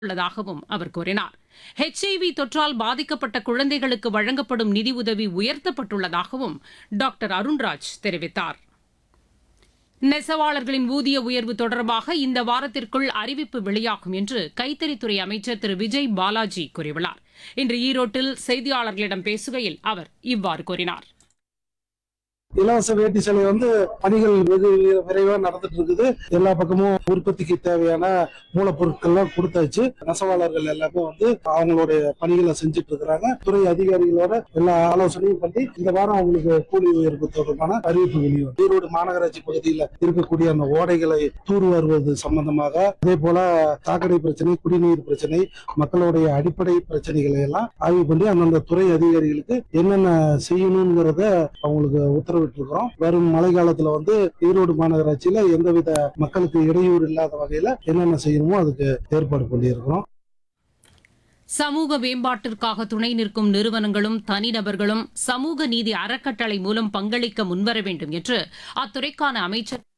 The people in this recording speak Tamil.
உள்ளதாகவும் அவர் கூறினார் ஹெச்ஐவி தொற்றால் பாதிக்கப்பட்ட குழந்தைகளுக்கு வழங்கப்படும் நிதி உதவி உயர்த்தப்பட்டுள்ளதாகவும் டாக்டர் அருண்ராஜ் தெரிவித்தார் நெசவாளர்களின் ஊதிய உயர்வு தொடர்பாக இந்த வாரத்திற்குள் அறிவிப்பு வெளியாகும் என்று கைத்தறித்துறை அமைச்சர் திரு விஜய் பாலாஜி கூறியுள்ளார் இன்று ஈரோட்டில் செய்தியாளர்களிடம் பேசுகையில் அவர் இவ்வாறு கூறினார் இலவச வேட்டி சேலை வந்து பணிகள் வெகு விரைவா நடந்துட்டு இருக்குது எல்லா பக்கமும் உற்பத்திக்கு தேவையான மூலப்பொருட்கள்லாம் கொடுத்தாச்சு நெசவாளர்கள் எல்லாமே வந்து அவங்களுடைய பணிகளை செஞ்சுட்டு இருக்கிறாங்க துறை அதிகாரிகளோட எல்லா ஆலோசனையும் பண்ணி இந்த வாரம் அவங்களுக்கு கூலி உயர்வு தொடர்பான அறிவிப்பு வெளியும் ஈரோடு மாநகராட்சி பகுதியில் இருக்கக்கூடிய அந்த ஓடைகளை தூர் வருவது சம்பந்தமாக அதே போல சாக்கடை பிரச்சனை குடிநீர் பிரச்சனை மக்களுடைய அடிப்படை பிரச்சனைகளை எல்லாம் ஆய்வு பண்ணி அந்தந்த துறை அதிகாரிகளுக்கு என்னென்ன செய்யணுங்கிறத அவங்களுக்கு உத்தரவிட்டிருக்கிறோம் வரும் மழை காலத்துல வந்து ஈரோடு மாநகராட்சியில எந்தவித மக்களுக்கு இடையூறு இல்லாத வகையில என்னென்ன செய்யணுமோ அதுக்கு ஏற்பாடு பண்ணியிருக்கிறோம் சமூக மேம்பாட்டிற்காக துணை நிற்கும் நிறுவனங்களும் தனிநபர்களும் சமூக நீதி அறக்கட்டளை மூலம் பங்களிக்க முன்வர வேண்டும் என்று அத்துறைக்கான அமைச்சர்